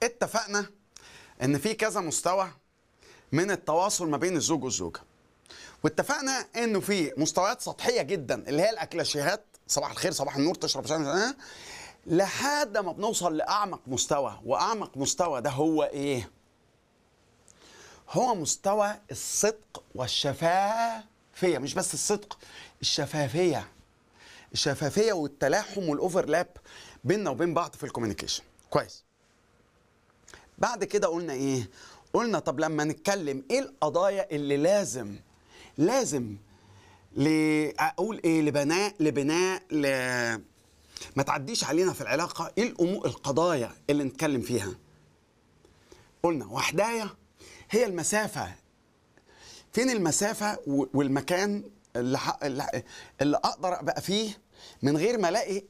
اتفقنا ان في كذا مستوى من التواصل ما بين الزوج والزوجه واتفقنا انه في مستويات سطحيه جدا اللي هي الاكلاشيهات صباح الخير صباح النور تشرب شاي مش- لحد ما بنوصل لاعمق مستوى واعمق مستوى ده هو ايه هو مستوى الصدق والشفافيه مش بس الصدق الشفافيه الشفافيه والتلاحم والاوفرلاب بيننا وبين بعض في الكوميونيكيشن كويس بعد كده قلنا ايه قلنا طب لما نتكلم ايه القضايا اللي لازم لازم ل اقول ايه لبناء لبناء ل ما تعديش علينا في العلاقه ايه الامور القضايا اللي نتكلم فيها قلنا وحدايه هي المسافه فين المسافه و- والمكان اللي, ح... اللي اللي اقدر ابقى فيه من غير ما الاقي